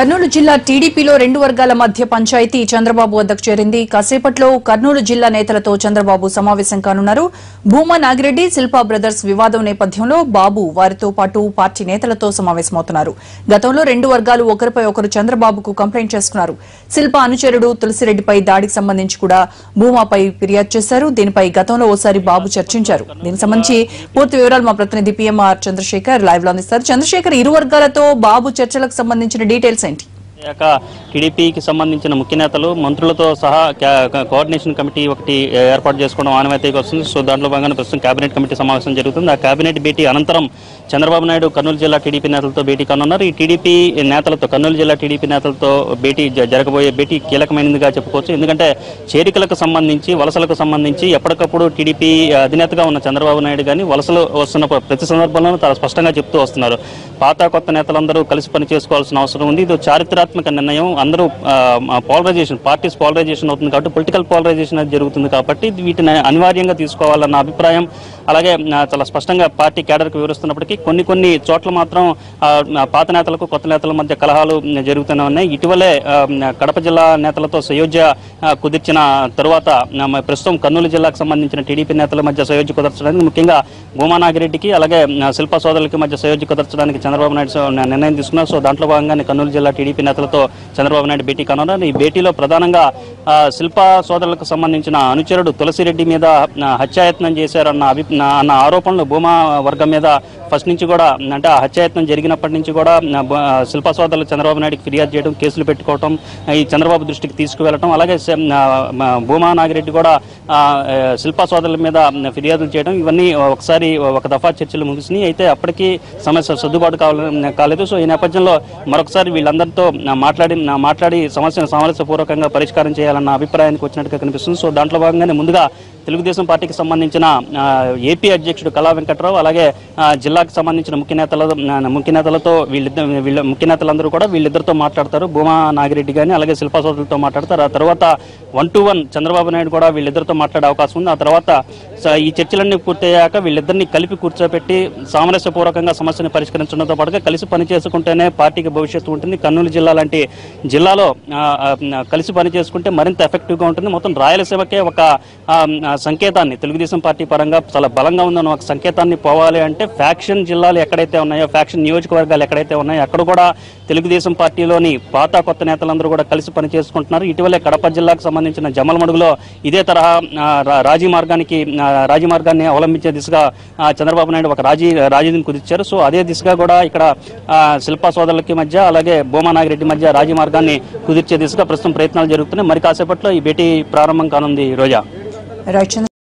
కర్నూలు జిల్లా టీడీపీలో రెండు వర్గాల మధ్య పంచాయతీ చంద్రబాబు వద్దకు చేరింది కాసేపట్లో కర్నూలు జిల్లా నేతలతో చంద్రబాబు సమావేశం కానున్నారు భూమా నాగిరెడ్డి శిల్పా బ్రదర్స్ వివాదం నేపథ్యంలో బాబు వారితో పాటు పార్టీ నేతలతో సమావేశమవుతున్నారు గతంలో రెండు వర్గాలు ఒకరిపై ఒకరు చంద్రబాబుకు కంప్లైంట్ చేసుకున్నారు శిల్ప అనుచరుడు తులసిరెడ్డిపై దాడికి సంబంధించి కూడా భూమాపై ఫిర్యాదు చేశారు దీనిపై గతంలో ఓసారి బాబు చర్చించారు దీనికి సంబంధించి పూర్తి వివరాలు మా ప్రతినిధి పిఎంఆర్ చంద్రశేఖర్ లైవ్ లో అందిస్తారు చంద్రశేఖర్ ఇరు వర్గాలతో బాబు చర్చలకు సంబంధించిన డీటెయిల్స్ ఏంటి అయ్యాక టీడీపీకి సంబంధించిన ముఖ్య నేతలు మంత్రులతో సహా కా- కా- కోఆర్డినేషన్ కమిటీ ఒకటి ఏర్పాటు చేసుకోవడం ఆనవాయితీగా వస్తుంది సో దాంట్లో భాగంగా ప్రస్తుతం కేబినెట్ కమిటీ సమావేశం జరుగుతుంది ఆ కేబినెట్ భేటీ అనంతరం చంద్రబాబు నాయుడు కర్నూలు జిల్లా టీడీపీ నేతలతో భేటీ కానున్నారు ఈ టీడీపీ నేతలతో కర్నూలు జిల్లా టీడీపీ నేతలతో భేటీ జ- జరగబోయే భేటీ కీలకమైనదిగా చెప్పుకోవచ్చు ఎందుకంటే చేరికలకు సంబంధించి వలసలకు సంబంధించి ఎప్పటికప్పుడు టీడీపీ అధినేతగా ఉన్న చంద్రబాబు నాయుడు కానీ వలసలు వస్తున్న ప్ర- ప్రతి సందర్భంలోనూ చాలా స్పష్టంగా చెప్తూ వస్తున్నారు పాత కొత్త నేతలందరూ కలిసి పని చేసుకోవాల్సిన అవసరం ఉంది ఇది చారిత్రాత్మక నిర్ణయం అందరూ పోలరైజేషన్ పార్టీస్ పోలరైజేషన్ అవుతుంది కాబట్టి పొలిటికల్ పోలరైజేషన్ అది జరుగుతుంది కాబట్టి వీటిని అనివార్యంగా తీసుకోవాలన్న అభిప్రాయం అలాగే ఆ, చాలా స్పష్టంగా పార్టీ కేడర్కి వివరిస్తున్నప్పటికీ కొన్ని కొన్ని చోట్ల మాత్రం ఆ, ఆ, పాత నేతలకు కొత్త నేతల మధ్య కలహాలు ఉమ్, జరుగుతూనే ఉన్నాయి ఇటీవలే ఆ, ఉమ్, కడప జిల్లా నేతలతో సయోధ్య ఆ, కుదిర్చిన తరువాత ఆ, మ- ప్రస్తుతం కర్నూలు జిల్లాకు సంబంధించిన టీడీపీ నేతల మధ్య సయోధ్య కుదర్చడానికి ముఖ్యంగా భూమా నాగిరెడ్డికి అలాగే ఆ, శిల్పా సోదరులకి మధ్య సయోధ్య కుదర్చడానికి చంద్రబాబు నాయుడు సో- నిర్ణయం తీసుకున్నారు సో దాంట్లో భాగంగానే కర్నూలు జిల్లా టీడీపీ నేతలతో చంద్రబాబు నాయుడు భేటీ కానున్నారు ఈ భేటీలో ప్రధానంగా ఆ, శిల్పా సోదరులకు సంబంధించిన అనుచరుడు తులసిరెడ్డి మీద ఆ, హత్యాయత్నం చేశారన్న అభి నా- అన్న ఆరోపణలు భూమా వర్గం మీద ఫస్ట్ నుంచి కూడా అంటే ఆ హత్యాయత్నం జరిగినప్పటి నుంచి కూడా ఆ, బ- ఆ, శిల్పా సోదరులు చంద్రబాబు నాయుడుకి ఫిర్యాదు చేయడం కేసులు పెట్టుకోవడం ఆ, ఈ చంద్రబాబు దృష్టికి తీసుకువెళ్ళటం అలాగే శ- ఆ, మ- భూమా నాగిరెడ్డి కూడా ఆ, ఆ, శిల్పా సోదరుల మీద ఫిర్యాదులు చేయడం ఇవన్నీ ఒకసారి ఒక దఫా చర్చలు ముగిసినాయి అయితే అప్పటికి సమస్య సర్దుబాటు కావాలి కాలేదు సో ఈ నేపథ్యంలో మరొకసారి వీళ్ళందరితో నా మాట్లాడి నా మాట్లాడి సమస్యను సామరస్యపూర్వకంగా పరిష్కారం చేయాలన్న అభిప్రాయానికి వచ్చినట్టుగా కనిపిస్తుంది సో దాంట్లో భాగంగానే ముందుగా తెలుగుదేశం పార్టీకి సంబంధించిన ఆ, ఏపీ అధ్యక్షుడు కళా వెంకట్రావు అలాగే ఆ, జిల్లాకు సంబంధించిన ముఖ్య నేతల ఆ, ముఖ్య నేతలతో వీళ్ళిద్దరు వీళ్ళ ముఖ్య నేతలందరూ కూడా వీళ్ళిద్దరితో మాట్లాడతారు భూమా నాగిరెడ్డి కానీ అలాగే శిల్పా సోదరులతో మాట్లాడతారు ఆ తర్వాత one to one Chandrababu Naidu కూడా వీళ్ళిద్దరితో మాట్లాడే అవకాశం ఉంది ఆ తర్వాత స- ఈ చర్చలన్నీ పూర్తయ్యాక వీళ్ళిద్దరిని కలిపి కూర్చోబెట్టి సామరస్యపూర్వకంగా సమస్యను పరిష్కరించడంతో పాటుగా కలిసి పనిచేసుకుంటేనే పార్టీకి భవిష్యత్తు ఉంటుంది కర్నూలు జిల్లా లాంటి జిల్లాలో ఆ, ఆ, కలిసి పని చేసుకుంటే మరింత ఎఫెక్టివ్గా ఉంటుంది మొత్తం రాయలసీమకే ఒక ఆ, ఆ, సంకేతాన్ని తెలుగుదేశం పార్టీ పరంగా చాలా బలంగా ఉందన్న ఒక సంకేతాన్ని పోవాలి అంటే ఫ్యాక్షన్ జిల్లాలు ఎక్కడైతే ఉన్నాయో ఫ్యాక్షన్ నియోజకవర్గాలు ఎక్కడైతే ఉన్నాయో అక్కడ కూడా తెలుగుదేశం పార్టీలోని పాత కొత్త నేతలందరూ కూడా కలిసి పనిచేసుకుంటున్నారు ఇటీవలే కడప జిల్లాకు సంబంధించిన జమలమడుగులో ఇదే తరహా ఆ, రా- రాజీ మార్గానికి ఆ, రాజీ మార్గాన్ని అవలంబించే దిశగా ఆ, చంద్రబాబు నాయుడు ఒక రాజీ రాజీని కుదిర్చారు సో అదే దిశగా కూడా ఇక్కడ ఆ, శిల్పా సోదరులకి మధ్య అలాగే భూమా నాగిరెడ్డి మధ్య రాజీ మార్గాన్ని కుదిర్చే దిశగా ప్రస్తుతం ప్రయత్నాలు జరుగుతున్నాయి మరి కాసేపట్లో ఈ భేటీ ప్రారంభం కానుంది రోజా రైట్ చంద్ర